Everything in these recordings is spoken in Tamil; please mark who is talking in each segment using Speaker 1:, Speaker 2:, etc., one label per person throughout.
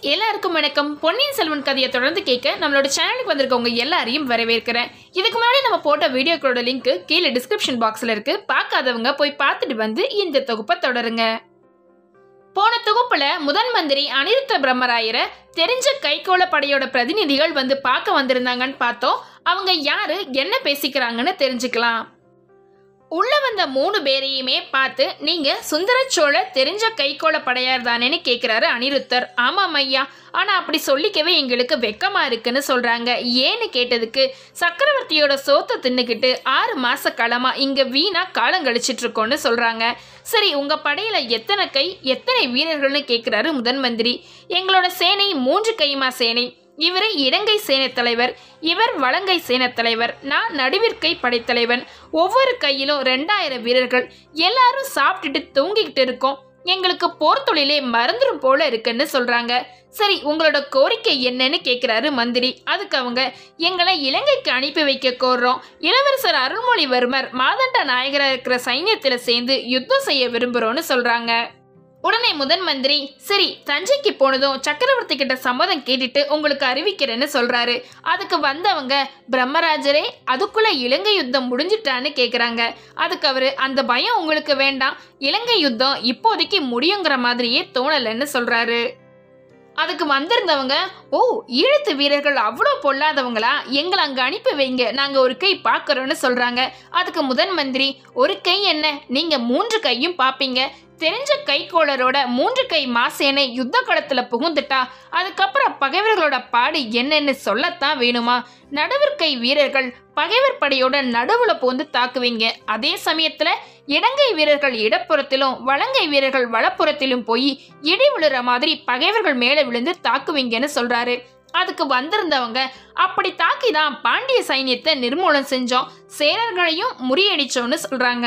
Speaker 1: எல்லாருக்கும் வணக்கம் பொன்னியின் செல்வன் கதையை தொடர்ந்து கேட்க நம்மளோட சேனலுக்கு வந்திருக்கவங்க எல்லாரையும் வரவேற்கிறேன் இதுக்கு முன்னாடி நம்ம போட்ட வீடியோக்களோட லிங்க் கீழே டிஸ்கிரிப்ஷன் பாக்ஸில் இருக்கு பார்க்காதவங்க போய் பார்த்துட்டு வந்து இந்த தொகுப்பை தொடருங்க போன தொகுப்புல முதன் மந்திரி அனிருத்த பிரம்மராயரை தெரிஞ்ச கைகோள படையோட பிரதிநிதிகள் வந்து பார்க்க வந்திருந்தாங்கன்னு பார்த்தோம் அவங்க யாரு என்ன பேசிக்கிறாங்கன்னு தெரிஞ்சுக்கலாம் உள்ள வந்த மூணு பேரையுமே பார்த்து நீங்க சுந்தர சோழ தெரிஞ்ச கைகோள படையார் தானேன்னு கேட்குறாரு அனிருத்தர் ஆமாம் ஐயா ஆனால் அப்படி சொல்லிக்கவே எங்களுக்கு வெக்கமா இருக்குன்னு சொல்றாங்க ஏன்னு கேட்டதுக்கு சக்கரவர்த்தியோட சோத்தை தின்னுக்கிட்டு ஆறு மாச காலமா இங்க வீணா காலம் கழிச்சிட்டு இருக்கோன்னு சொல்றாங்க சரி உங்க படையில எத்தனை கை எத்தனை வீரர்கள்னு கேட்குறாரு முதன் மந்திரி எங்களோட சேனை மூன்று கைமா சேனை இவர் இடங்கை சேனைத் தலைவர் இவர் வலங்கை சேனைத் தலைவர் நான் நடுவிற்கை படைத்தலைவன் ஒவ்வொரு கையிலும் ரெண்டாயிரம் வீரர்கள் எல்லாரும் சாப்பிட்டுட்டு தூங்கிக்கிட்டு இருக்கோம் எங்களுக்கு போர் தொழிலே மறந்துடும் போல இருக்குன்னு சொல்றாங்க சரி உங்களோட கோரிக்கை என்னன்னு கேட்குறாரு மந்திரி அதுக்கு அவங்க எங்களை இலங்கைக்கு அனுப்பி வைக்க கோர்றோம் இளவரசர் அருள்மொழிவர்மர் மாதண்ட நாயகராக இருக்கிற சைன்யத்தில் சேர்ந்து யுத்தம் செய்ய விரும்புகிறோன்னு சொல்றாங்க உடனே முதன் மந்திரி சரி தஞ்சைக்கு போனதும் சக்கரவர்த்தி கிட்ட சம்மதம் கேட்டுட்டு உங்களுக்கு அறிவிக்கிறேன்னு சொல்றாரு அதுக்கு வந்தவங்க பிரம்மராஜரே அதுக்குள்ள இலங்கை யுத்தம் முடிஞ்சிட்டான்னு கேக்குறாங்க அதுக்கு அவரு அந்த பயம் உங்களுக்கு வேண்டாம் இலங்கை யுத்தம் இப்போதைக்கு முடியுங்கிற மாதிரியே தோணலைன்னு சொல்றாரு அதுக்கு வந்திருந்தவங்க ஓ ஈழத்து வீரர்கள் அவ்வளோ பொல்லாதவங்களா எங்களை அங்கே அனுப்பி வைங்க நாங்கள் ஒரு கை பார்க்குறோன்னு சொல்கிறாங்க அதுக்கு முதன் மந்திரி ஒரு கை என்ன நீங்கள் மூன்று கையும் பார்ப்பீங்க தெரிஞ்ச கைக்கோளரோட மூன்று கை மாசேனை யுத்த களத்தில் புகுந்துட்டா அதுக்கப்புறம் பகைவர்களோட பாடு என்னன்னு சொல்லத்தான் வேணுமா நடுவிற்கை வீரர்கள் பகைவர் படையோட நடுவுல போந்து தாக்குவீங்க அதே சமயத்துல இடங்கை வீரர்கள் இடப்புறத்திலும் வலங்கை வீரர்கள் வலப்புறத்திலும் போய் இடி விழுற மாதிரி பகைவர்கள் மேலே விழுந்து தாக்குவீங்கன்னு சொல்றாரு அதுக்கு வந்திருந்தவங்க அப்படி தாக்கி தான் பாண்டிய சைன்யத்தை நிர்மூலம் செஞ்சோம் சேரர்களையும் முறியடிச்சோன்னு சொல்றாங்க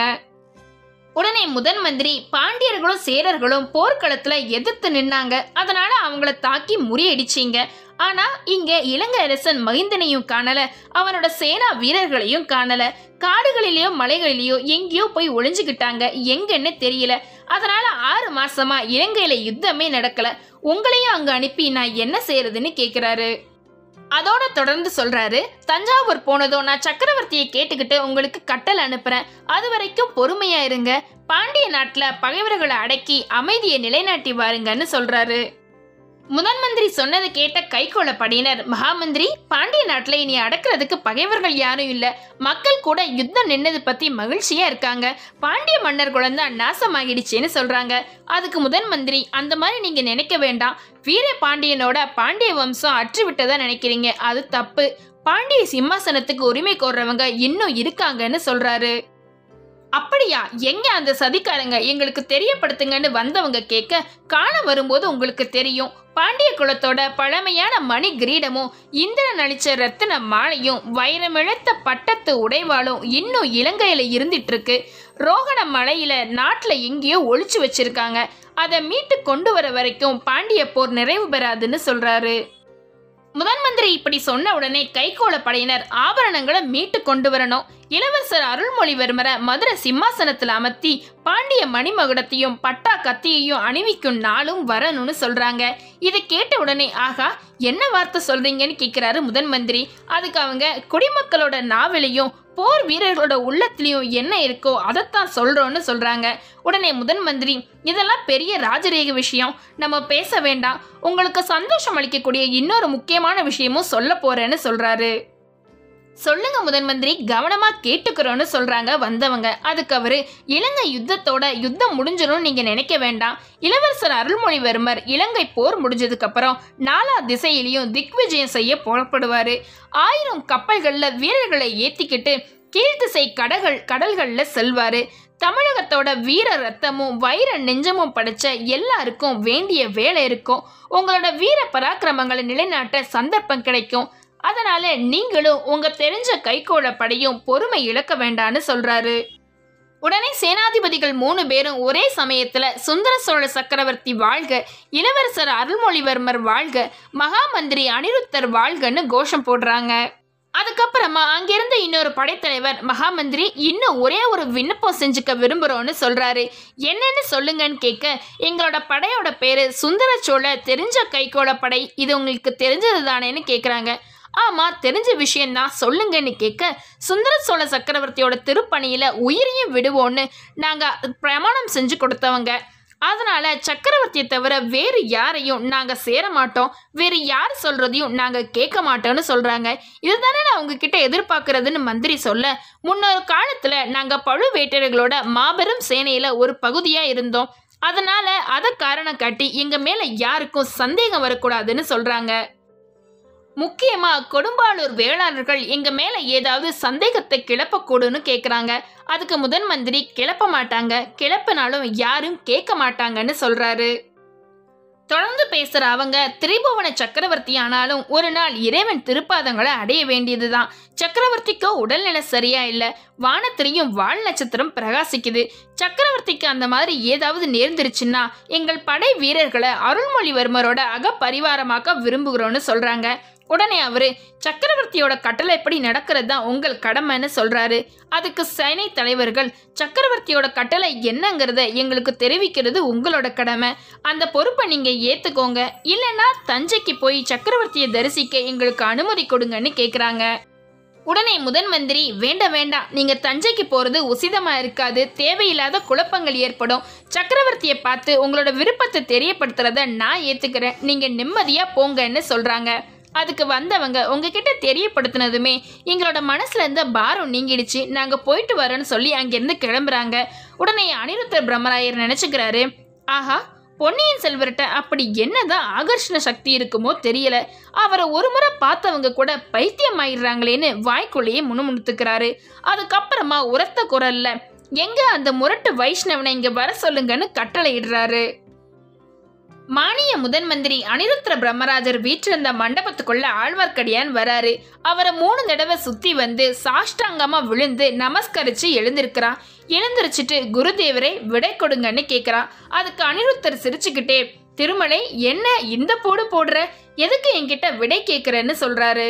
Speaker 1: உடனே முதன் மந்திரி பாண்டியர்களும் சேரர்களும் போர்க்களத்துல எதிர்த்து நின்னாங்க அதனால அவங்கள தாக்கி முறியடிச்சீங்க ஆனா இங்க இலங்கை அரசன் மகிந்தனையும் காணல அவனோட சேனா வீரர்களையும் காணல காடுகளிலேயோ மலைகளிலேயோ எங்கேயோ போய் ஒளிஞ்சுக்கிட்டாங்க எங்கன்னு தெரியல அதனால ஆறு மாசமா இலங்கையில யுத்தமே நடக்கல உங்களையும் அங்க அனுப்பி நான் என்ன செய்யறதுன்னு கேக்குறாரு அதோட தொடர்ந்து சொல்றாரு தஞ்சாவூர் போனதும் நான் சக்கரவர்த்தியை கேட்டுக்கிட்டு உங்களுக்கு கட்டல் அனுப்புறேன் அது வரைக்கும் பொறுமையா இருங்க பாண்டிய நாட்டுல பகைவர்களை அடக்கி அமைதியை நிலைநாட்டி வாருங்கன்னு சொல்றாரு முதன் மந்திரி சொன்னதை கேட்ட கைகோள படையினர் மகாமந்திரி பாண்டிய நாட்டில் இனி அடக்கிறதுக்கு பகைவர்கள் யாரும் இல்லை மக்கள் கூட யுத்தம் நின்னது பத்தி மகிழ்ச்சியா இருக்காங்க பாண்டிய மன்னர் குழந்தை நாசமாகிடுச்சேன்னு சொல்றாங்க அதுக்கு முதன் மந்திரி அந்த மாதிரி நீங்க நினைக்க வேண்டாம் வீர பாண்டியனோட பாண்டிய வம்சம் அற்று விட்டதா நினைக்கிறீங்க அது தப்பு பாண்டிய சிம்மாசனத்துக்கு உரிமை கோர்றவங்க இன்னும் இருக்காங்கன்னு சொல்றாரு அப்படியா எங்க அந்த சதிக்காரங்க எங்களுக்கு தெரியப்படுத்துங்கன்னு வந்தவங்க கேட்க காண வரும்போது உங்களுக்கு தெரியும் பாண்டிய குலத்தோட பழமையான மணி கிரீடமும் இந்திரன் அளிச்ச ரத்தின மாலையும் வைரமிழத்த பட்டத்து உடைவாளும் இன்னும் இலங்கையில இருந்துட்டு இருக்கு ரோகண மலையில நாட்டுல எங்கேயோ ஒளிச்சு வச்சிருக்காங்க அதை மீட்டு கொண்டு வர வரைக்கும் பாண்டிய போர் நிறைவு பெறாதுன்னு சொல்றாரு முதன் மந்திரி இப்படி சொன்ன உடனே கைகோள படையினர் ஆபரணங்களை மீட்டு கொண்டு வரணும் இளவரசர் அருள்மொழிவர்மரை மதுரை சிம்மாசனத்தில் அமர்த்தி பாண்டிய மணிமகுடத்தையும் பட்டா கத்தியையும் அணிவிக்கும் நாளும் வரணும்னு சொல்றாங்க இதை கேட்ட உடனே ஆகா என்ன வார்த்தை சொல்றீங்கன்னு கேட்கிறாரு முதன் மந்திரி அதுக்கு அவங்க குடிமக்களோட நாவலையும் போர் வீரர்களோட உள்ளத்திலையும் என்ன இருக்கோ அதைத்தான் சொல்றோம்னு சொல்றாங்க உடனே முதன் மந்திரி இதெல்லாம் பெரிய ராஜரீக விஷயம் நம்ம பேச வேண்டாம் உங்களுக்கு சந்தோஷம் அளிக்கக்கூடிய இன்னொரு முக்கியமான விஷயமும் சொல்ல போறேன்னு சொல்றாரு சொல்லுங்க முதன் மந்திரி கவனமா கேட்டுக்கிறோன்னு சொல்றாங்க வந்தவங்க அதுக்கு அவரு இலங்கை யுத்தத்தோட யுத்தம் முடிஞ்சிடும் நீங்க நினைக்க வேண்டாம் இளவரசர் அருள்மொழிவர்மர் இலங்கை போர் முடிஞ்சதுக்கு அப்புறம் நாலா திசையிலையும் திக்விஜயம் செய்ய புறப்படுவாரு ஆயிரம் கப்பல்கள்ல வீரர்களை ஏத்திக்கிட்டு கீழ்த்திசை கடல்கள் கடல்கள்ல செல்வாரு தமிழகத்தோட வீர ரத்தமும் வைர நெஞ்சமும் படைச்ச எல்லாருக்கும் வேண்டிய வேலை இருக்கும் உங்களோட வீர பராக்கிரமங்களை நிலைநாட்ட சந்தர்ப்பம் கிடைக்கும் அதனால நீங்களும் உங்க தெரிஞ்ச கைகோள படையும் பொறுமை இழக்க வேண்டான்னு சொல்றாரு உடனே சேனாதிபதிகள் மூணு பேரும் ஒரே சமயத்துல சுந்தர சோழ சக்கரவர்த்தி வாழ்க இளவரசர் அருள்மொழிவர்மர் வாழ்க மகாமந்திரி அனிருத்தர் வாழ்கன்னு கோஷம் போடுறாங்க அதுக்கப்புறமா அங்கிருந்த இன்னொரு படைத்தலைவர் மகாமந்திரி இன்னும் ஒரே ஒரு விண்ணப்பம் செஞ்சுக்க விரும்புகிறோன்னு சொல்கிறாரு என்னன்னு சொல்லுங்கன்னு கேட்க எங்களோட படையோட பேர் சுந்தர சோழ தெரிஞ்ச கைகோள படை இது உங்களுக்கு தெரிஞ்சது தானேன்னு கேட்குறாங்க ஆமாம் தெரிஞ்ச விஷயம்தான் சொல்லுங்கன்னு கேட்க சுந்தர சோழ சக்கரவர்த்தியோட திருப்பணியில் உயிரையும் விடுவோன்னு நாங்கள் பிரமாணம் செஞ்சு கொடுத்தவங்க அதனால சக்கரவர்த்தியை தவிர வேறு யாரையும் நாங்கள் சேர மாட்டோம் வேறு யார் சொல்றதையும் நாங்கள் கேட்க மாட்டோம்னு சொல்றாங்க இதுதானே நான் உங்ககிட்ட எதிர்பார்க்கறதுன்னு மந்திரி சொல்ல முன்னொரு காலத்துல நாங்கள் பழுவேட்டரைகளோட மாபெரும் சேனையில ஒரு பகுதியா இருந்தோம் அதனால அதை காரணம் காட்டி எங்க மேல யாருக்கும் சந்தேகம் வரக்கூடாதுன்னு சொல்றாங்க முக்கியமா கொடும்பாளூர் வேளாளர்கள் எங்க மேல ஏதாவது சந்தேகத்தை கிளப்பக்கூடும்னு கேக்குறாங்க அதுக்கு முதன் மந்திரி கிளப்ப மாட்டாங்க கிளப்பினாலும் யாரும் கேட்க மாட்டாங்கன்னு சொல்றாரு தொடர்ந்து பேசுற அவங்க திரிபுவன சக்கரவர்த்தி ஆனாலும் ஒரு நாள் இறைவன் திருப்பாதங்களை அடைய வேண்டியதுதான் சக்கரவர்த்திக்கோ உடல்நிலை சரியா இல்ல வானத்திலையும் வால் நட்சத்திரம் பிரகாசிக்குது சக்கரவர்த்திக்கு அந்த மாதிரி ஏதாவது நேர்ந்துருச்சுன்னா எங்கள் படை வீரர்களை அருள்மொழிவர்மரோட அகப்பரிவாரமாக்க விரும்புகிறோன்னு சொல்றாங்க உடனே அவரு சக்கரவர்த்தியோட கட்டளைப்படி நடக்கிறது தான் உங்கள் கடமைன்னு சொல்றாரு அதுக்கு சேனை தலைவர்கள் சக்கரவர்த்தியோட கட்டளை என்னங்கிறத எங்களுக்கு தெரிவிக்கிறது உங்களோட கடமை அந்த பொறுப்பை நீங்க ஏத்துக்கோங்க இல்லைன்னா தஞ்சைக்கு போய் சக்கரவர்த்தியை தரிசிக்க எங்களுக்கு அனுமதி கொடுங்கன்னு கேக்குறாங்க உடனே முதன் மந்திரி வேண்ட வேண்டாம் நீங்க தஞ்சைக்கு போறது உசிதமா இருக்காது தேவையில்லாத குழப்பங்கள் ஏற்படும் சக்கரவர்த்தியை பார்த்து உங்களோட விருப்பத்தை தெரியப்படுத்துறத நான் ஏத்துக்கிறேன் நீங்க நிம்மதியா போங்கன்னு சொல்றாங்க அதுக்கு வந்தவங்க உங்ககிட்ட தெரியப்படுத்தினதுமே எங்களோட மனசுல இருந்த பாரம் நீங்கிடுச்சு நாங்க போயிட்டு வரோன்னு சொல்லி அங்கிருந்து கிளம்புறாங்க உடனே அனிருத்தர் பிரம்மராயர் நினைச்சுக்கிறாரு ஆஹா பொன்னியின் செல்வர்கிட்ட அப்படி என்னதான் ஆகர்ஷண சக்தி இருக்குமோ தெரியல அவரை ஒரு முறை பார்த்தவங்க கூட பைத்தியம் ஆயிடுறாங்களேன்னு வாய்க்குள்ளேயே முணுமுணுத்துக்கிறாரு அதுக்கப்புறமா உரத்த குரல்ல எங்க அந்த முரட்டு வைஷ்ணவனை இங்க வர சொல்லுங்கன்னு கட்டளையிடுறாரு மானிய முதன் மந்திரி அனிருத்திர பிரம்மராஜர் வீற்றிருந்த மண்டபத்துக்குள்ள ஆழ்வார்க்கடியான் வராரு அவரை மூணு தடவை சுத்தி வந்து சாஷ்டாங்கமா விழுந்து நமஸ்கரிச்சு எழுந்திருக்கிறான் எழுந்திருச்சிட்டு குருதேவரே விடை கொடுங்கன்னு கேட்குறான் அதுக்கு அனிருத்தர் சிரிச்சுக்கிட்டே திருமலை என்ன இந்த போடு போடுற எதுக்கு என்கிட்ட விடை கேட்குறேன்னு சொல்றாரு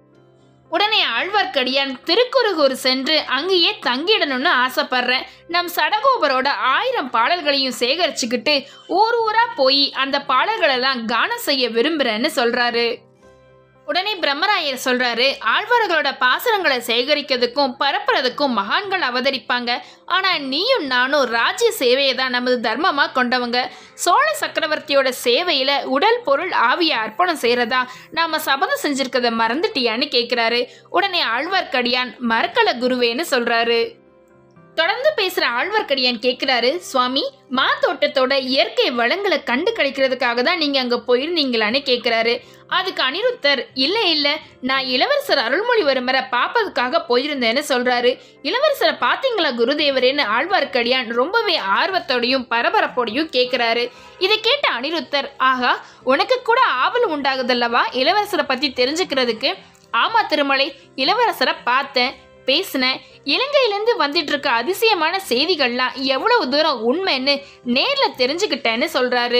Speaker 1: உடனே ஆழ்வார்க்கடியான் திருக்குறுகூர் சென்று அங்கேயே தங்கிடணும்னு ஆசைப்படுறேன் நம் சடகோபரோட ஆயிரம் பாடல்களையும் சேகரிச்சுக்கிட்டு ஊர் ஊரா போய் அந்த பாடல்களெல்லாம் கானம் செய்ய விரும்புறேன்னு சொல்றாரு உடனே பிரம்மராயர் சொல்றாரு ஆழ்வார்களோட பாசனங்களை சேகரிக்கிறதுக்கும் பரப்புறதுக்கும் மகான்கள் அவதரிப்பாங்க ஆனா நீயும் நானும் ராஜ்ய சேவையை தான் நமது தர்மமா கொண்டவங்க சோழ சக்கரவர்த்தியோட சேவையில உடல் பொருள் ஆவிய அர்ப்பணம் செய்யறதா நாம சபதம் செஞ்சிருக்கத மறந்துட்டியான்னு கேக்குறாரு உடனே ஆழ்வார்க்கடியான் மறக்கல குருவேன்னு சொல்றாரு தொடர்ந்து பேசுற ஆழ்வார்க்கடியான் கேக்குறாரு சுவாமி மா தோட்டத்தோட இயற்கை வளங்களை கண்டு கழிக்கிறதுக்காக தான் நீங்க அங்க போயிருந்தீங்களான்னு கேக்குறாரு அதுக்கு அனிருத்தர் இல்ல இல்ல நான் இளவரசர் அருள்மொழிவர்மரை பார்ப்பதுக்காக போயிருந்தேன்னு சொல்றாரு இளவரசரை பாத்தீங்களா குருதேவரேன்னு ஆழ்வார்க்கடியான் ரொம்பவே ஆர்வத்தோடையும் பரபரப்போடையும் கேக்குறாரு இதை கேட்ட அனிருத்தர் ஆகா உனக்கு கூட ஆவல் உண்டாகுதல்லவா இளவரசரை பத்தி தெரிஞ்சுக்கிறதுக்கு ஆமா திருமலை இளவரசரை பார்த்தேன் பேசினேன் இலங்கையிலேருந்து வந்துட்டு இருக்க அதிசயமான செய்திகள்லாம் எவ்வளவு தூரம் உண்மைன்னு நேர்ல தெரிஞ்சுக்கிட்டேன்னு சொல்றாரு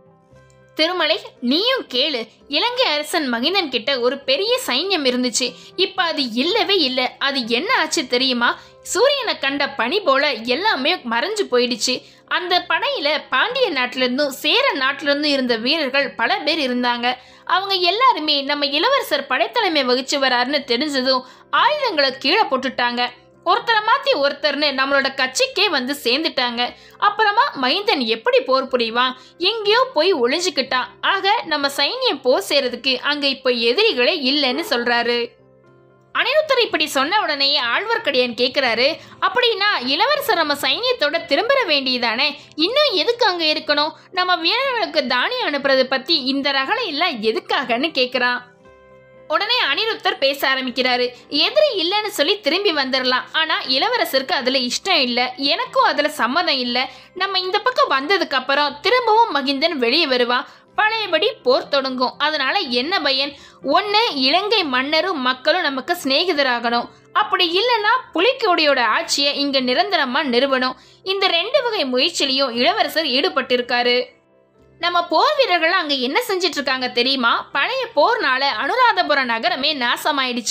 Speaker 1: திருமலை நீயும் கேளு இலங்கை அரசன் மகிந்தன் கிட்ட ஒரு பெரிய சைன்யம் இருந்துச்சு இப்ப அது இல்லவே இல்லை அது என்ன ஆச்சு தெரியுமா சூரியனை கண்ட பனி போல எல்லாமே மறைஞ்சு போயிடுச்சு அந்த படையில பாண்டிய நாட்டிலிருந்தும் சேர நாட்டிலிருந்தும் இருந்த வீரர்கள் பல பேர் இருந்தாங்க அவங்க எல்லாருமே நம்ம இளவரசர் படைத்தலைமை வகிச்சு வராருன்னு தெரிஞ்சதும் ஆயுதங்களை கீழே போட்டுட்டாங்க ஒருத்தரை மாத்தி ஒருத்தர்னு நம்மளோட கட்சிக்கே வந்து சேர்ந்துட்டாங்க அப்புறமா மைந்தன் எப்படி போர் புரிவான் எங்கேயோ போய் ஒளிஞ்சுக்கிட்டான் ஆக நம்ம சைன்யம் போர் செய்யறதுக்கு அங்க இப்போ எதிரிகளே இல்லைன்னு சொல்றாரு அனிருத்தர் இப்படி சொன்ன உடனே ஆழ்வார்க்கடியான் கேட்குறாரு அப்படின்னா இளவரசர் நம்ம சைன்யத்தோட திரும்பற வேண்டியதானே இன்னும் எதுக்கு அங்கே இருக்கணும் நம்ம வீரர்களுக்கு தானியம் அனுப்புறதை பற்றி இந்த ரகலை எல்லாம் எதுக்காகன்னு கேட்குறான் உடனே அனிருத்தர் பேச ஆரம்பிக்கிறாரு எதிரி இல்லைன்னு சொல்லி திரும்பி வந்துடலாம் ஆனா இளவரசருக்கு அதுல இஷ்டம் இல்லை எனக்கும் அதுல சம்மதம் இல்லை நம்ம இந்த பக்கம் வந்ததுக்கு அப்புறம் திரும்பவும் மகிந்தன் வெளியே வருவான் பழையபடி போர் தொடங்கும் அதனால என்ன பயன் ஒன்று இலங்கை மன்னரும் மக்களும் நமக்கு சிநேகிதராகணும் அப்படி இல்லைன்னா புலிக்கோடியோட ஆட்சியை இங்க நிரந்தரமா நிறுவனம் இந்த ரெண்டு வகை முயற்சியிலையும் இளவரசர் ஈடுபட்டிருக்காரு நம்ம போர் வீரர்கள் அங்க என்ன செஞ்சிட்டு இருக்காங்க தெரியுமா பழைய போர்னால அனுராதபுரம் நகரமே நாசமாயிடுச்சு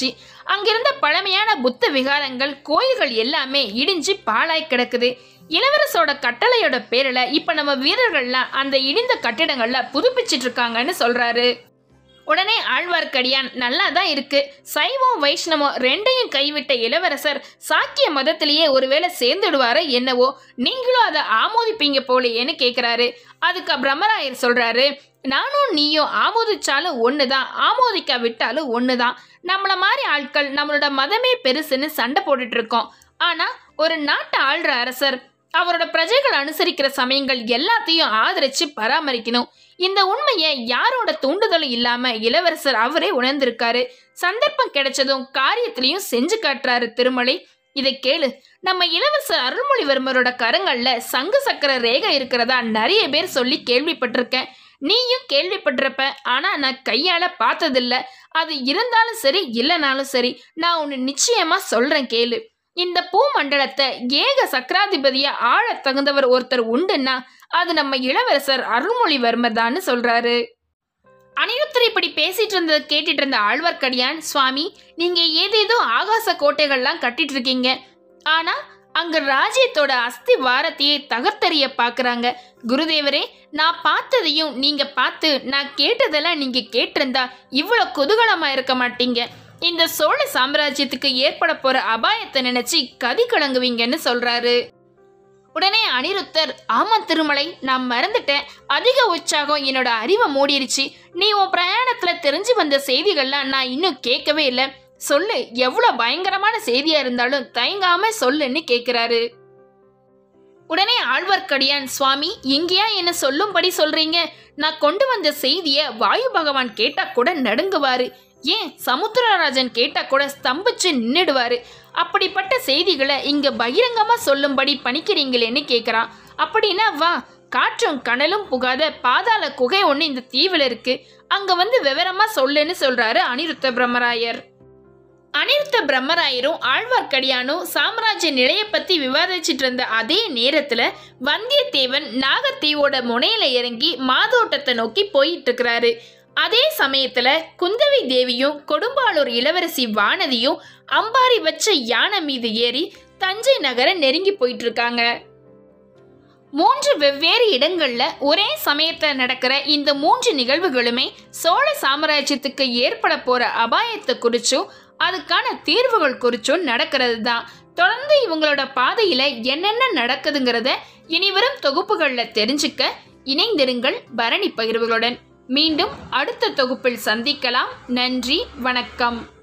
Speaker 1: அங்கிருந்த பழமையான புத்த விகாரங்கள் கோயில்கள் எல்லாமே இடிஞ்சு பாழாய் கிடக்குது இளவரசோட கட்டளையோட பேரில் இப்போ நம்ம வீரர்கள்லாம் அந்த இடிந்த கட்டிடங்கள்ல புதுப்பிச்சிட்டு இருக்காங்கன்னு சொல்றாரு உடனே ஆழ்வார்க்கடியான் நல்லா தான் இருக்கு சைவம் வைஷ்ணவம் ரெண்டையும் கைவிட்ட இளவரசர் சாக்கிய மதத்திலேயே ஒருவேளை சேர்ந்துடுவாரோ என்னவோ நீங்களும் அதை ஆமோதிப்பீங்க போலேன்னு கேட்குறாரு அதுக்கு பிரம்மராயர் சொல்றாரு நானும் நீயும் ஆமோதிச்சாலும் ஒன்று தான் ஆமோதிக்கா விட்டாலும் ஒன்று தான் நம்மள மாதிரி ஆட்கள் நம்மளோட மதமே பெருசுன்னு சண்டை போட்டுட்டு இருக்கோம் ஆனால் ஒரு நாட்டை ஆள்ற அரசர் அவரோட பிரஜைகள் அனுசரிக்கிற சமயங்கள் எல்லாத்தையும் ஆதரிச்சு பராமரிக்கணும் இந்த உண்மையை யாரோட தூண்டுதலும் இல்லாம இளவரசர் அவரே உணர்ந்திருக்காரு சந்தர்ப்பம் கிடைச்சதும் காரியத்திலையும் செஞ்சு காட்டுறாரு திருமலை இதை கேளு நம்ம இளவரசர் அருள்மொழிவர்மரோட கரங்கள்ல சங்கு சக்கர ரேகை இருக்கிறதா நிறைய பேர் சொல்லி கேள்விப்பட்டிருக்கேன் நீயும் கேள்விப்பட்டிருப்ப ஆனா நான் கையால பார்த்ததில்ல அது இருந்தாலும் சரி இல்லைனாலும் சரி நான் ஒன்று நிச்சயமா சொல்றேன் கேளு இந்த பூமண்டலத்தை ஏக சக்கராதிபதியா ஆள தகுந்தவர் ஒருத்தர் உண்டுன்னா அது நம்ம இளவரசர் அருள்மொழிவர்மர் தான்னு சொல்றாரு அனிருத்தர் இப்படி பேசிட்டு இருந்ததை கேட்டுட்டு இருந்த ஆழ்வார்க்கடியான் சுவாமி நீங்க ஏதேதோ ஆகாச கோட்டைகள்லாம் கட்டிட்டு இருக்கீங்க ஆனா அங்க ராஜ்யத்தோட அஸ்தி வாரத்தையே தகர்த்தெறிய பாக்குறாங்க குருதேவரே நான் பார்த்ததையும் நீங்க பார்த்து நான் கேட்டதெல்லாம் நீங்க கேட்டிருந்தா இவ்வளவு குதூகலமா இருக்க மாட்டீங்க இந்த சோழ சாம்ராஜ்யத்துக்கு ஏற்பட போற அபாயத்தை நினைச்சு கதி கலங்குவீங்கன்னு சொல்றாரு உடனே அனிருத்தர் ஆமா திருமலை நான் மறந்துட்டேன் அதிக உற்சாகம் என்னோட அறிவை மூடிருச்சு நீ உன் பிரயாணத்துல தெரிஞ்சு வந்த செய்திகள்லாம் நான் இன்னும் கேட்கவே இல்லை சொல்லு எவ்வளோ பயங்கரமான செய்தியா இருந்தாலும் தயங்காம சொல்லுன்னு கேட்குறாரு உடனே ஆழ்வார்க்கடியான் சுவாமி எங்கேயா என்ன சொல்லும்படி சொல்றீங்க நான் கொண்டு வந்த செய்தியை வாயு பகவான் கேட்டா கூட நடுங்குவாரு ஏன் சமுத்திரராஜன் கேட்டா கூட ஸ்தம்பிச்சு நின்றுடுவாரு அப்படிப்பட்ட செய்திகளை இங்க பகிரங்கமா சொல்லும்படி பணிக்கிறீங்களேன்னு கேட்குறான் அப்படின்னா வா காற்றும் கனலும் புகாத பாதாள குகை ஒன்று இந்த தீவில் இருக்கு அங்க வந்து விவரமா சொல்லுன்னு சொல்றாரு அனிருத்த பிரம்மராயர் அனிருத்த பிரம்மராயரும் ஆழ்வார்க்கடியானும் சாம்ராஜ்ய நிலையை பத்தி விவாதிச்சிட்டு இருந்த அதே நேரத்துல வந்தியத்தேவன் நாகத்தீவோட முனையில இறங்கி மாதோட்டத்தை நோக்கி போயிட்டு இருக்கிறாரு அதே சமயத்துல குந்தவி தேவியும் கொடும்பாளூர் இளவரசி வானதியும் அம்பாரி வச்ச யானை மீது ஏறி தஞ்சை நகரை நெருங்கி போயிட்டு இருக்காங்க மூன்று வெவ்வேறு இடங்கள்ல ஒரே சமயத்துல நடக்கிற இந்த மூன்று நிகழ்வுகளுமே சோழ சாம்ராஜ்யத்துக்கு ஏற்பட போற அபாயத்தை குறிச்சும் அதுக்கான தீர்வுகள் குறிச்சும் நடக்கிறது தான் தொடர்ந்து இவங்களோட பாதையில என்னென்ன நடக்குதுங்கிறத இனிவரும் தொகுப்புகள்ல தெரிஞ்சுக்க இணைந்திருங்கள் பரணி பகிர்வுகளுடன் மீண்டும் அடுத்த தொகுப்பில் சந்திக்கலாம் நன்றி வணக்கம்